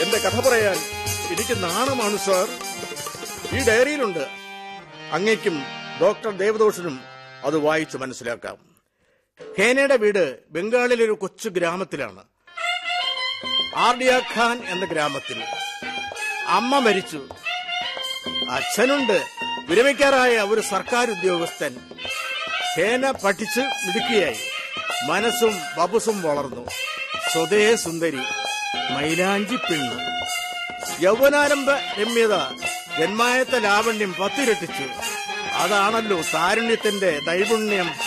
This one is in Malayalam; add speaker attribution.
Speaker 1: എന്റെ കഥ പറയാൻ എനിക്ക് നാണമാണ് സാർ ഈ ഡയറിയിലുണ്ട് അങ്ങയ്ക്കും ഡോക്ടർ ദേവദോഷനും അത് വായിച്ചു മനസ്സിലാക്കാം ഹേനയുടെ വീട് ബംഗാളിലെ ഒരു കൊച്ചു ഗ്രാമത്തിലാണ് ആർഡിയ ഖാൻ എന്ന ഗ്രാമത്തിൽ അമ്മ മരിച്ചു അച്ഛനുണ്ട് വിരമിക്കാറായ ഒരു സർക്കാർ ഉദ്യോഗസ്ഥൻ ഹേന പഠിച്ച് മിടുക്കിയായി മനസ്സും ബബുസും വളർന്നു സ്വതേ സുന്ദരി മൈലാഞ്ചി പെണ്ണ് യൗവനാരംഭ രമ്യത ജന്മായത്ത ലാവണ്യം പത്തിരട്ടിച്ചു അതാണല്ലോ താരുണ്യത്തിന്റെ നൈപുണ്യം